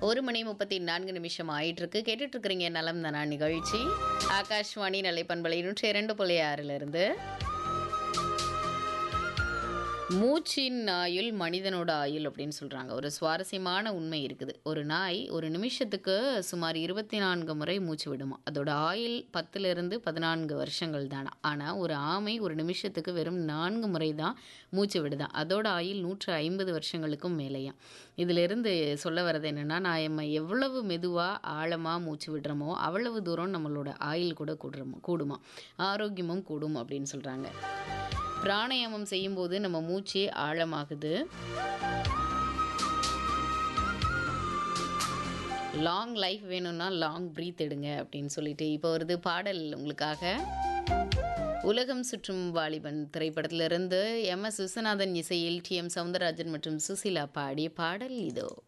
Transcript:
ஒரு மணி முப்பத்தி நான்கு நிமிஷம் ஆயிட்டு இருக்கு கேட்டுட்டு இருக்கிறீங்க நலம் தானா நிகழ்ச்சி ஆகாஷ்வாணி நிலைப்பண்பலை நூற்றி இரண்டு புள்ளி ஆறுல இருந்து மூச்சின் ஆயுள் மனிதனோட ஆயுள் அப்படின்னு சொல்கிறாங்க ஒரு சுவாரஸ்யமான உண்மை இருக்குது ஒரு நாய் ஒரு நிமிஷத்துக்கு சுமார் இருபத்தி நான்கு முறை மூச்சு விடுமா அதோட ஆயுள் பத்துலேருந்து பதினான்கு வருஷங்கள் தானா ஆனால் ஒரு ஆமை ஒரு நிமிஷத்துக்கு வெறும் நான்கு முறை தான் மூச்சு விடுதான் அதோட ஆயுள் நூற்று ஐம்பது வருஷங்களுக்கும் மேலேயாம் இதிலிருந்து சொல்ல வர்றது என்னென்னா நான் நம்ம எவ்வளவு மெதுவாக ஆழமாக மூச்சு விடுறோமோ அவ்வளவு தூரம் நம்மளோட ஆயுள் கூட கூடுறோமோ கூடுமா ஆரோக்கியமும் கூடும் அப்படின்னு சொல்கிறாங்க பிராணாயாமம் செய்யும்போது நம்ம மூச்சு ஆழமாகுது லாங் லைஃப் வேணும்னா லாங் ப்ரீத் எடுங்க அப்படின்னு சொல்லிட்டு இப்போ வருது பாடல் உங்களுக்காக உலகம் சுற்றும் வாலிபன் திரைப்படத்திலிருந்து எம் எஸ் விஸ்வநாதன் இசையில் டி எம் சவுந்தரராஜன் மற்றும் சுசிலா பாடிய பாடல் இதோ